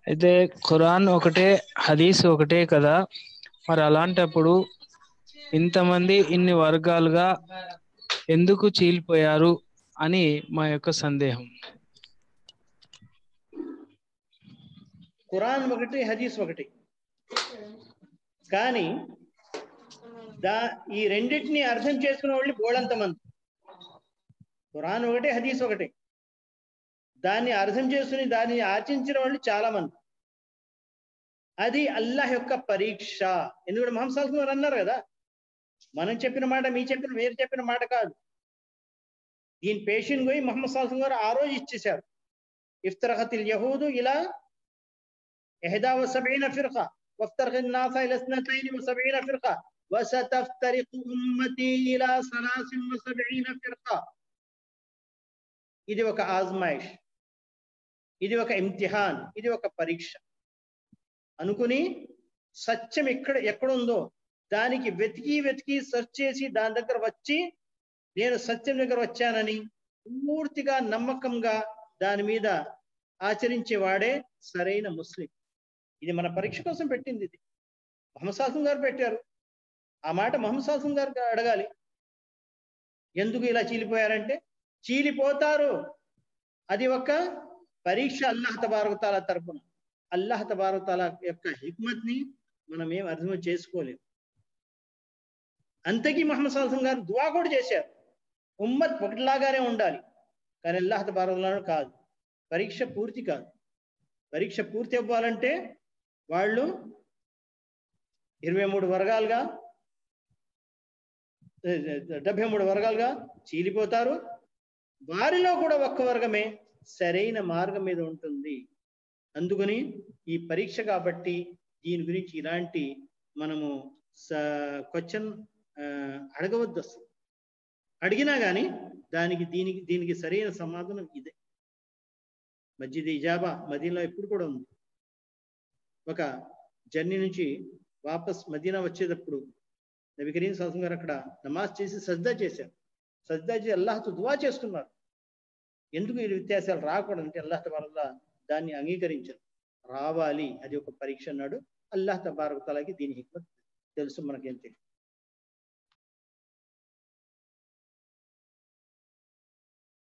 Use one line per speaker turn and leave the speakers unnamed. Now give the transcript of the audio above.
అయితే ఖురాన్ ఒకటే హదీస్ ఒకటే కదా మరి అలాంటప్పుడు ఇంతమంది ఇన్ని వర్గాలుగా ఎందుకు చీలిపోయారు అని మా యొక్క సందేహం
ఖురాన్ ఒకటి హదీస్ ఒకటి కానీ దా ఈ రెండింటిని అర్థం చేసుకునే వాళ్ళు బోళంత మంది ఖురాన్ ఒకటి హదీస్ ఒకటి దాన్ని అర్థం చేసుకుని దాన్ని ఆచరించిన వాళ్ళు చాలా మంది అది అల్లాహ్ యొక్క పరీక్ష ఎందుకంటే మహమ్మద్ సాల్సం గారు అన్నారు కదా మనం చెప్పిన మాట మీ చెప్పిన మీరు చెప్పిన మాట కాదు దీని పేషెంట్ పోయి మహమ్మద్ సాల్సం గారు ఆ రోజు ఇచ్చేశారు ఇఫ్తరహతిల్ యహూదు ఇలా إحدى وسبعين فرقة وافترق الناس إلى اثنتين وسبعين فرقة وستفترق أمتي إلى ثلاث وسبعين فرقة ఇది ఒక ఆజ్మాయిష్ ఇది ఒక ఇమ్తిహాన్ ఇది ఒక పరీక్ష అనుకుని సత్యం ఎక్కడ ఎక్కడుందో దానికి వెతికి వెతికి సెర్చ్ చేసి దాని దగ్గర వచ్చి నేను సత్యం దగ్గర వచ్చానని పూర్తిగా నమ్మకంగా దాని మీద ఆచరించేవాడే సరైన ముస్లిం ఇది మన పరీక్ష కోసం పెట్టింది ఇది మహమ్మద్ సాసం గారు పెట్టారు ఆ మాట మహమ్మద్ సాసం గారు అడగాలి ఎందుకు ఇలా చీలిపోయారంటే చీలిపోతారు అది ఒక పరీక్ష అల్లాహ్ తబారకుతాల తరపున అల్లాహ్ తబారకుతాల యొక్క హిక్మత్ ని మనం ఏం అర్థం చేసుకోలేము అంతకీ మహమ్మద్ సాల్సం గారు దువా కూడా చేశారు ఉమ్మత్ ఒకటిలాగానే ఉండాలి కానీ అల్లాహ్ తబారకుతాల కాదు పరీక్ష పూర్తి కాదు పరీక్ష పూర్తి అవ్వాలంటే వాళ్ళు ఇరవై మూడు వర్గాలుగా డెబ్బై మూడు వర్గాలుగా చీలిపోతారు వారిలో కూడా ఒక్క వర్గమే సరైన మార్గం మీద ఉంటుంది అందుకని ఈ పరీక్ష కాబట్టి దీని గురించి ఇలాంటి మనము క్వశ్చన్ అడగవద్దు అసలు అడిగినా కానీ దానికి దీనికి దీనికి సరైన సమాధానం ఇదే మస్జిద్ ఇజాబా మదీనాలో ఎప్పుడు కూడా ఉంది ఒక జర్నీ నుంచి వాపస్ మదీనా వచ్చేటప్పుడు నబీ కరీం సాసం గారు అక్కడ నమాజ్ చేసి సజ్దా చేశారు సజ్దా చేసి అల్లాహతో దువా చేసుకున్నారు ఎందుకు ఈ వ్యత్యాసాలు రాకూడదంటే అల్లాహ్ తబారల్లా దాన్ని అంగీకరించారు రావాలి అది ఒక పరీక్ష అన్నాడు అల్లాహ్ తబారక్ తలాకి దీని హిక్మత్ తెలుసు మనకేం తెలియదు